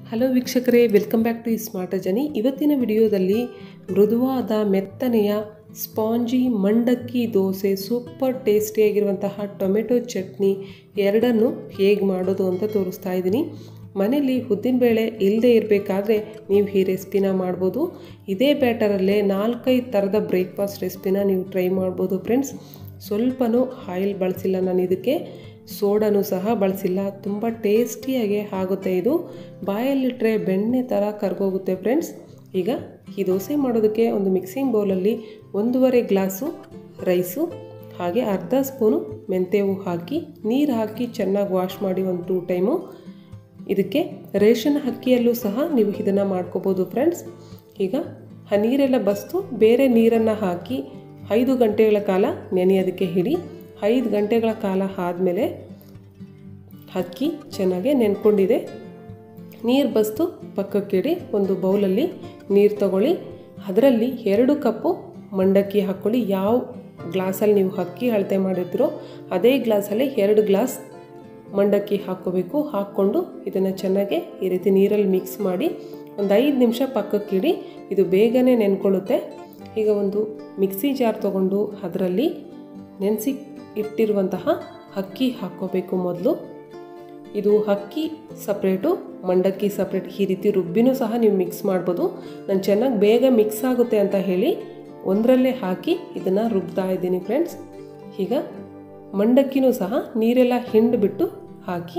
hello ವೀಕ್ಷಕರೇ welcome back to smart ಜನಿ ಇವತ್ತಿನ ವಿಡಿಯೋದಲ್ಲಿ ಮೃದುವಾದ ಮೆತ್ತನೆಯ ಸ್ಪಾಂಜಿ ಮಂಡಕ್ಕಿ ದೋಸೆ ಸೂಪರ್ ಟೇಸ್ಟಿಯಾಗಿರುವಂತಹ ಟೊಮೆಟೊ ಚಟ್ನಿ ಎರಡನ್ನು ಹೇಗೆ ಮಾಡೋದು ಅಂತ ತೋರಿಸ್ತಾ ಇದ್ದೀನಿ ಮನೇಲಿ ಉದ್ದಿನಬೇಳೆ ಇಲ್ಲದೆ ಇರಬೇಕಾದ್ರೆ ನೀವು ಈ ರೆಸಿಪಿನ ಮಾಡ್ಬೋದು ಇದೇ ಬ್ಯಾಟರಲ್ಲೇ ನಾಲ್ಕೈದು ಥರದ ಬ್ರೇಕ್ಫಾಸ್ಟ್ ರೆಸಿಪಿನ ನೀವು ಟ್ರೈ ಮಾಡ್ಬೋದು ಫ್ರೆಂಡ್ಸ್ ಸ್ವಲ್ಪನೂ ಆಯಿಲ್ ಬಳಸಿಲ್ಲ ನಾನು ಇದಕ್ಕೆ ಸೋಡಾನು ಸಹ ಬಳಸಿಲ್ಲ ತುಂಬ ಟೇಸ್ಟಿಯಾಗಿ ಆಗುತ್ತೆ ಇದು ಬಾಯಲ್ಲಿಟ್ಟರೆ ಬೆಣ್ಣೆ ಥರ ಕರ್ಗೋಗುತ್ತೆ ಫ್ರೆಂಡ್ಸ್ ಈಗ ಈ ದೋಸೆ ಮಾಡೋದಕ್ಕೆ ಒಂದು ಮಿಕ್ಸಿಂಗ್ ಬೌಲಲ್ಲಿ ಒಂದೂವರೆ ಗ್ಲಾಸು ರೈಸು ಹಾಗೆ ಅರ್ಧ ಸ್ಪೂನು ಮೆಂತ್ಯವು ಹಾಕಿ ನೀರು ಹಾಕಿ ಚೆನ್ನಾಗಿ ವಾಶ್ ಮಾಡಿ ಒಂದು ಟೂ ಟೈಮು ಇದಕ್ಕೆ ರೇಷನ್ ಅಕ್ಕಿಯಲ್ಲೂ ಸಹ ನೀವು ಇದನ್ನು ಮಾಡ್ಕೋಬೋದು ಫ್ರೆಂಡ್ಸ್ ಈಗ ಆ ನೀರೆಲ್ಲ ಬಸ್ತು ಬೇರೆ ನೀರನ್ನು ಹಾಕಿ ಐದು ಗಂಟೆಗಳ ಕಾಲ ನೆನೆಯೋದಕ್ಕೆ ಹಿಡಿ ಐದು ಗಂಟೆಗಳ ಕಾಲ ಆದಮೇಲೆ ಅಕ್ಕಿ ಚೆನ್ನಾಗಿ ನೆನ್ಕೊಂಡಿದೆ ನೀರು ಬಸ್ತು ಪಕ್ಕಕ್ಕಿಡಿ ಒಂದು ಬೌಲಲ್ಲಿ ನೀರು ತಗೊಳ್ಳಿ ಅದರಲ್ಲಿ ಎರಡು ಕಪ್ಪು ಮಂಡಕ್ಕಿ ಹಾಕ್ಕೊಳ್ಳಿ ಯಾವ ಗ್ಲಾಸಲ್ಲಿ ನೀವು ಅಕ್ಕಿ ಅಳತೆ ಮಾಡಿರ್ತೀರೋ ಅದೇ ಗ್ಲಾಸಲ್ಲಿ ಎರಡು ಗ್ಲಾಸ್ ಮಂಡಕ್ಕಿ ಹಾಕ್ಕೋಬೇಕು ಹಾಕ್ಕೊಂಡು ಇದನ್ನು ಚೆನ್ನಾಗಿ ಈ ರೀತಿ ನೀರಲ್ಲಿ ಮಿಕ್ಸ್ ಮಾಡಿ ಒಂದು ಐದು ನಿಮಿಷ ಪಕ್ಕಕ್ಕಿಡಿ ಇದು ಬೇಗನೆ ನೆನ್ಕೊಳ್ಳುತ್ತೆ ಈಗ ಒಂದು ಮಿಕ್ಸಿ ಜಾರ್ ತೊಗೊಂಡು ಅದರಲ್ಲಿ ನೆನೆಸಿ ಇಟ್ಟಿರುವಂತಹ ಅಕ್ಕಿ ಹಾಕ್ಕೋಬೇಕು ಮೊದಲು ಇದು ಅಕ್ಕಿ ಸಪ್ರೇಟು ಮಂಡಕ್ಕಿ ಸಪ್ರೇಟ್ ಈ ರೀತಿ ರುಬ್ಬಿನೂ ಸಹ ನೀವು ಮಿಕ್ಸ್ ಮಾಡ್ಬೋದು ನಾನು ಚೆನ್ನಾಗಿ ಬೇಗ ಮಿಕ್ಸ್ ಆಗುತ್ತೆ ಅಂತ ಹೇಳಿ ಒಂದರಲ್ಲೇ ಹಾಕಿ ಇದನ್ನು ರುಬ್ತಾ ಇದ್ದೀನಿ ಫ್ರೆಂಡ್ಸ್ ಈಗ ಮಂಡಕ್ಕಿನೂ ಸಹ ನೀರೆಲ್ಲ ಹಿಂಡ್ಬಿಟ್ಟು ಹಾಕಿ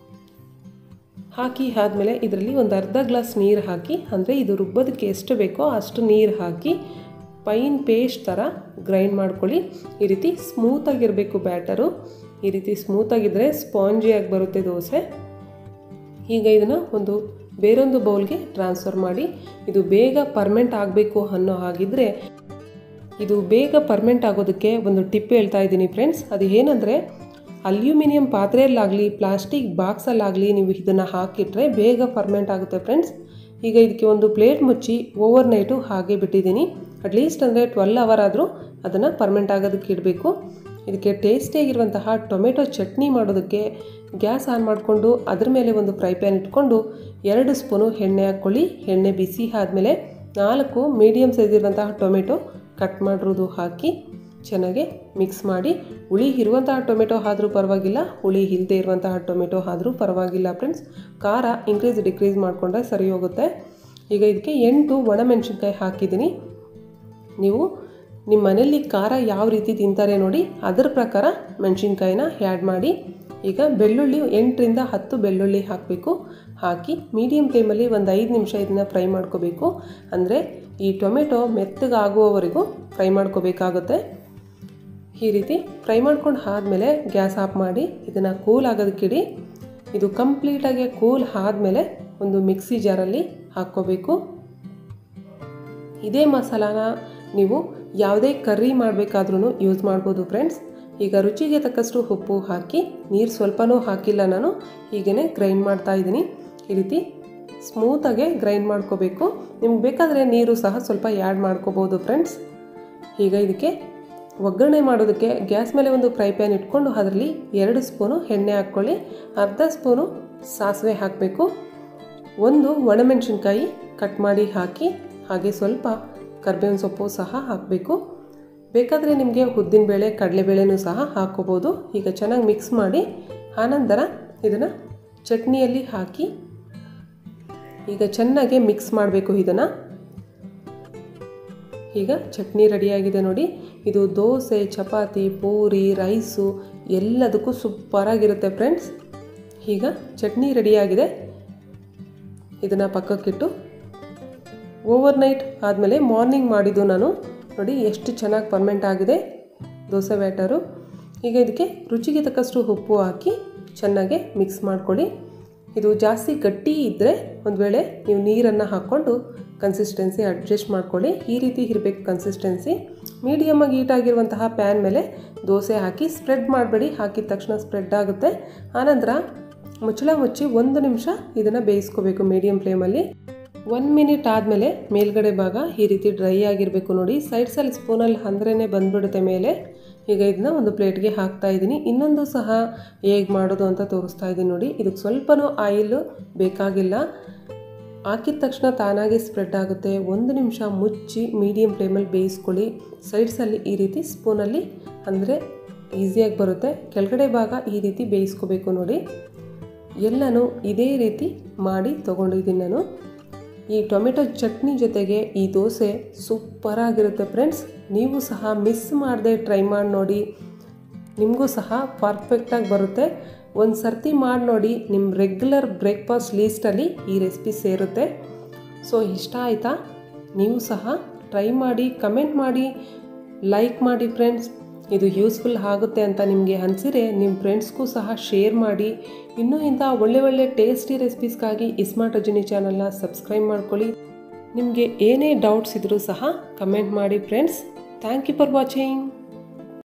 ಹಾಕಿ ಆದಮೇಲೆ ಇದರಲ್ಲಿ ಒಂದು ಅರ್ಧ ಗ್ಲಾಸ್ ನೀರು ಹಾಕಿ ಅಂದರೆ ಇದು ರುಬ್ಬೋದಕ್ಕೆ ಎಷ್ಟು ಬೇಕೋ ಅಷ್ಟು ನೀರು ಹಾಕಿ ಪೈನ್ ಪೇಸ್ಟ್ ಥರ ಗ್ರೈಂಡ್ ಮಾಡ್ಕೊಳ್ಳಿ ಈ ರೀತಿ ಸ್ಮೂತಾಗಿರಬೇಕು ಬ್ಯಾಟರು ಈ ರೀತಿ ಸ್ಮೂತಾಗಿದ್ದರೆ ಸ್ಪಾಂಜಿಯಾಗಿ ಬರುತ್ತೆ ದೋಸೆ ಈಗ ಇದನ್ನು ಒಂದು ಬೇರೊಂದು ಬೌಲ್ಗೆ ಟ್ರಾನ್ಸ್ಫರ್ ಮಾಡಿ ಇದು ಬೇಗ ಪರ್ಮೆಂಟ್ ಆಗಬೇಕು ಅನ್ನೋ ಹಾಗಿದ್ರೆ ಇದು ಬೇಗ ಪರ್ಮೆಂಟ್ ಆಗೋದಕ್ಕೆ ಒಂದು ಟಿಪ್ ಹೇಳ್ತಾ ಇದ್ದೀನಿ ಫ್ರೆಂಡ್ಸ್ ಅದು ಏನಂದರೆ ಅಲ್ಯೂಮಿನಿಯಂ ಪಾತ್ರೆಯಲ್ಲಾಗಲಿ ಪ್ಲಾಸ್ಟಿಕ್ ಬಾಕ್ಸಲ್ಲಾಗಲಿ ನೀವು ಇದನ್ನು ಹಾಕಿಟ್ರೆ ಬೇಗ ಫರ್ಮೆಂಟ್ ಆಗುತ್ತೆ ಫ್ರೆಂಡ್ಸ್ ಈಗ ಇದಕ್ಕೆ ಒಂದು ಪ್ಲೇಟ್ ಮುಚ್ಚಿ ಓವರ್ ನೈಟು ಹಾಗೆ ಬಿಟ್ಟಿದ್ದೀನಿ ಅಟ್ಲೀಸ್ಟ್ ಅಂದರೆ ಟ್ವೆಲ್ ಅವರ್ ಆದರೂ ಅದನ್ನು ಪರ್ಮೆಂಟ್ ಆಗೋದಕ್ಕೆ ಇಡಬೇಕು ಇದಕ್ಕೆ ಟೇಸ್ಟಿಯಾಗಿರುವಂತಹ ಟೊಮೆಟೊ ಚಟ್ನಿ ಮಾಡೋದಕ್ಕೆ ಗ್ಯಾಸ್ ಆನ್ ಮಾಡಿಕೊಂಡು ಅದ್ರ ಮೇಲೆ ಒಂದು ಫ್ರೈ ಪ್ಯಾನ್ ಇಟ್ಕೊಂಡು ಎರಡು ಸ್ಪೂನು ಎಣ್ಣೆ ಹಾಕ್ಕೊಳ್ಳಿ ಎಣ್ಣೆ ಬಿಸಿ ಆದಮೇಲೆ ನಾಲ್ಕು ಮೀಡಿಯಮ್ ಸೈಜ್ ಇರುವಂತಹ ಟೊಮೆಟೊ ಕಟ್ ಮಾಡಿರೋದು ಹಾಕಿ ಚೆನ್ನಾಗಿ ಮಿಕ್ಸ್ ಮಾಡಿ ಹುಳಿ ಇರುವಂತಹ ಟೊಮೆಟೊ ಆದರೂ ಪರವಾಗಿಲ್ಲ ಹುಳಿ ಇಲ್ಲದೆ ಇರುವಂತಹ ಟೊಮೆಟೊ ಆದರೂ ಪರವಾಗಿಲ್ಲ ಫ್ರೆಂಡ್ಸ್ ಖಾರ ಇನ್ಕ್ರೀಸ್ ಡಿಕ್ರೀಸ್ ಮಾಡಿಕೊಂಡ್ರೆ ಸರಿ ಹೋಗುತ್ತೆ ಈಗ ಇದಕ್ಕೆ ಎಂಟು ಒಣಮೆಣಸಿನ್ಕಾಯಿ ಹಾಕಿದ್ದೀನಿ ನೀವು ನಿಮ್ಮ ಮನೆಯಲ್ಲಿ ಖಾರ ಯಾವ ರೀತಿ ತಿಂತಾರೆ ನೋಡಿ ಅದರ ಪ್ರಕಾರ ಮೆಣಸಿನ್ಕಾಯಿನ ಆ್ಯಡ್ ಮಾಡಿ ಈಗ ಬೆಳ್ಳುಳ್ಳಿ ಎಂಟರಿಂದ ಹತ್ತು ಬೆಳ್ಳುಳ್ಳಿ ಹಾಕಬೇಕು ಹಾಕಿ ಮೀಡಿಯಮ್ ಫ್ಲೇಮಲ್ಲಿ ಒಂದು ಐದು ನಿಮಿಷ ಇದನ್ನು ಫ್ರೈ ಮಾಡ್ಕೋಬೇಕು ಅಂದರೆ ಈ ಟೊಮೆಟೊ ಮೆತ್ತಗಾಗುವವರೆಗೂ ಫ್ರೈ ಮಾಡ್ಕೋಬೇಕಾಗುತ್ತೆ ಈ ರೀತಿ ಫ್ರೈ ಮಾಡ್ಕೊಂಡು ಆದಮೇಲೆ ಗ್ಯಾಸ್ ಆಫ್ ಮಾಡಿ ಇದನ್ನು ಕೂಲ್ ಆಗೋದಕ್ಕಿಡಿ ಇದು ಕಂಪ್ಲೀಟಾಗಿ ಕೂಲ್ ಆದಮೇಲೆ ಒಂದು ಮಿಕ್ಸಿ ಜಾರಲ್ಲಿ ಹಾಕ್ಕೋಬೇಕು ಇದೇ ಮಸಾಲಾನ ನೀವು ಯಾವುದೇ ಕರ್ರಿ ಮಾಡಬೇಕಾದ್ರೂ ಯೂಸ್ ಮಾಡ್ಬೋದು ಫ್ರೆಂಡ್ಸ್ ಈಗ ರುಚಿಗೆ ತಕ್ಕಷ್ಟು ಉಪ್ಪು ಹಾಕಿ ನೀರು ಸ್ವಲ್ಪನೂ ಹಾಕಿಲ್ಲ ನಾನು ಹೀಗೇ ಗ್ರೈಂಡ್ ಮಾಡ್ತಾ ಇದ್ದೀನಿ ಈ ರೀತಿ ಸ್ಮೂತಾಗೆ ಗ್ರೈಂಡ್ ಮಾಡ್ಕೋಬೇಕು ನಿಮ್ಗೆ ಬೇಕಾದರೆ ನೀರು ಸಹ ಸ್ವಲ್ಪ ಆ್ಯಡ್ ಮಾಡ್ಕೋಬೋದು ಫ್ರೆಂಡ್ಸ್ ಈಗ ಇದಕ್ಕೆ ಒಗ್ಗರಣೆ ಮಾಡೋದಕ್ಕೆ ಗ್ಯಾಸ್ ಮೇಲೆ ಒಂದು ಫ್ರೈ ಪ್ಯಾನ್ ಇಟ್ಕೊಂಡು ಅದರಲ್ಲಿ ಎರಡು ಸ್ಪೂನು ಎಣ್ಣೆ ಹಾಕ್ಕೊಳ್ಳಿ ಅರ್ಧ ಸ್ಪೂನು ಸಾಸಿವೆ ಹಾಕಬೇಕು ಒಂದು ಒಣಮೆಣಸಿನ್ಕಾಯಿ ಕಟ್ ಮಾಡಿ ಹಾಕಿ ಹಾಗೆ ಸ್ವಲ್ಪ ಕರ್ಬೇವಿನ ಸೊಪ್ಪು ಸಹ ಹಾಕಬೇಕು ಬೇಕಾದರೆ ನಿಮಗೆ ಉದ್ದಿನಬೇಳೆ ಕಡಲೆಬೇಳೆನೂ ಸಹ ಹಾಕ್ಕೋಬೋದು ಈಗ ಚೆನ್ನಾಗಿ ಮಿಕ್ಸ್ ಮಾಡಿ ಆನಂತರ ಇದನ್ನು ಚಟ್ನಿಯಲ್ಲಿ ಹಾಕಿ ಈಗ ಚೆನ್ನಾಗಿ ಮಿಕ್ಸ್ ಮಾಡಬೇಕು ಇದನ್ನು ಈಗ ಚಟ್ನಿ ರೆಡಿಯಾಗಿದೆ ನೋಡಿ ಇದು ದೋಸೆ ಚಪಾತಿ ಪೂರಿ ರೈಸು ಎಲ್ಲದಕ್ಕೂ ಸೂಪರಾಗಿರುತ್ತೆ ಫ್ರೆಂಡ್ಸ್ ಈಗ ಚಟ್ನಿ ರೆಡಿಯಾಗಿದೆ ಇದನ್ನು ಪಕ್ಕಕ್ಕಿಟ್ಟು ಓವರ್ ನೈಟ್ ಆದಮೇಲೆ ಮಾರ್ನಿಂಗ್ ಮಾಡಿದ್ದು ನಾನು ನೋಡಿ ಎಷ್ಟು ಚೆನ್ನಾಗಿ ಪರ್ಮೆಂಟ್ ಆಗಿದೆ ದೋಸೆ ಬ್ಯಾಟರು ಈಗ ಇದಕ್ಕೆ ರುಚಿಗೆ ತಕ್ಕಷ್ಟು ಉಪ್ಪು ಹಾಕಿ ಚೆನ್ನಾಗೆ ಮಿಕ್ಸ್ ಮಾಡ್ಕೊಳ್ಳಿ ಇದು ಜಾಸ್ತಿ ಗಟ್ಟಿ ಇದ್ದರೆ ಒಂದು ವೇಳೆ ನೀವು ನೀರನ್ನು ಹಾಕ್ಕೊಂಡು ಕನ್ಸಿಸ್ಟೆನ್ಸಿ ಅಡ್ಜಸ್ಟ್ ಮಾಡ್ಕೊಳ್ಳಿ ಈ ರೀತಿ ಇರಬೇಕು ಕನ್ಸಿಸ್ಟೆನ್ಸಿ ಮೀಡಿಯಮಾಗಿ ಹೀಟಾಗಿರುವಂತಹ ಪ್ಯಾನ್ ಮೇಲೆ ದೋಸೆ ಹಾಕಿ ಸ್ಪ್ರೆಡ್ ಮಾಡಬೇಡಿ ಹಾಕಿದ ತಕ್ಷಣ ಸ್ಪ್ರೆಡ್ ಆಗುತ್ತೆ ಆನಂತರ ಮುಚ್ಚಳ ಮುಚ್ಚಿ ಒಂದು ನಿಮಿಷ ಇದನ್ನು ಬೇಯಿಸ್ಕೋಬೇಕು ಮೀಡಿಯಮ್ ಫ್ಲೇಮಲ್ಲಿ ಒನ್ ಮಿನಿಟ್ ಆದಮೇಲೆ ಮೇಲ್ಗಡೆ ಭಾಗ ಈ ರೀತಿ ಡ್ರೈ ಆಗಿರಬೇಕು ನೋಡಿ ಸೈಡ್ಸಲ್ಲಿ ಸ್ಪೂನಲ್ಲಿ ಅಂದ್ರೇ ಬಂದುಬಿಡುತ್ತೆ ಮೇಲೆ ಈಗ ಇದನ್ನ ಒಂದು ಪ್ಲೇಟ್ಗೆ ಹಾಕ್ತಾ ಇದ್ದೀನಿ ಇನ್ನೊಂದು ಸಹ ಹೇಗೆ ಮಾಡೋದು ಅಂತ ತೋರಿಸ್ತಾ ಇದ್ದೀನಿ ನೋಡಿ ಇದಕ್ಕೆ ಸ್ವಲ್ಪನೂ ಆಯಿಲ್ ಬೇಕಾಗಿಲ್ಲ ಹಾಕಿದ ತಕ್ಷಣ ತಾನಾಗಿ ಸ್ಪ್ರೆಡ್ ಆಗುತ್ತೆ ಒಂದು ನಿಮಿಷ ಮುಚ್ಚಿ ಮೀಡಿಯಮ್ ಫ್ಲೇಮಲ್ಲಿ ಬೇಯಿಸ್ಕೊಳ್ಳಿ ಸೈಡ್ಸಲ್ಲಿ ಈ ರೀತಿ ಸ್ಪೂನಲ್ಲಿ ಅಂದರೆ ಈಸಿಯಾಗಿ ಬರುತ್ತೆ ಕೆಳಗಡೆ ಭಾಗ ಈ ರೀತಿ ಬೇಯಿಸ್ಕೋಬೇಕು ನೋಡಿ ಎಲ್ಲನೂ ಇದೇ ರೀತಿ ಮಾಡಿ ತೊಗೊಂಡಿದ್ದೀನಿ ನಾನು ಈ ಟೊಮೆಟೊ ಚಟ್ನಿ ಜೊತೆಗೆ ಈ ದೋಸೆ ಸೂಪರಾಗಿರುತ್ತೆ ಫ್ರೆಂಡ್ಸ್ ನೀವು ಸಹ ಮಿಸ್ ಮಾಡದೆ ಟ್ರೈ ಮಾಡಿ ನೋಡಿ ನಿಮಗೂ ಸಹ ಪರ್ಫೆಕ್ಟಾಗಿ ಬರುತ್ತೆ ಒಂದು ಸರ್ತಿ ಮಾಡಿ ನೋಡಿ ನಿಮ್ಮ ರೆಗ್ಯುಲರ್ ಬ್ರೇಕ್ಫಾಸ್ಟ್ ಲೀಸ್ಟಲ್ಲಿ ಈ ರೆಸಿಪಿ ಸೇರುತ್ತೆ ಸೊ ಇಷ್ಟ ಆಯಿತಾ ನೀವು ಸಹ ಟ್ರೈ ಮಾಡಿ ಕಮೆಂಟ್ ಮಾಡಿ ಲೈಕ್ ಮಾಡಿ ಫ್ರೆಂಡ್ಸ್ ಇದು ಯೂಸ್ಫುಲ್ ಆಗುತ್ತೆ ಅಂತ ನಿಮಗೆ ಅನಿಸಿದ್ರೆ ನಿಮ್ಮ ಫ್ರೆಂಡ್ಸ್ಗೂ ಸಹ ಶೇರ್ ಮಾಡಿ ಇನ್ನೂ ಇಂಥ ಒಳ್ಳೆ ಒಳ್ಳೆ ಟೇಸ್ಟಿ ರೆಸಿಪೀಸ್ಗಾಗಿ ಇಸ್ಮಾರ್ಟ್ ಅಜುನಿ ಚಾನಲ್ನ ಸಬ್ಸ್ಕ್ರೈಬ್ ಮಾಡ್ಕೊಳ್ಳಿ ನಿಮಗೆ ಏನೇ ಡೌಟ್ಸ್ ಇದ್ದರೂ ಸಹ ಕಮೆಂಟ್ ಮಾಡಿ friends thank you for watching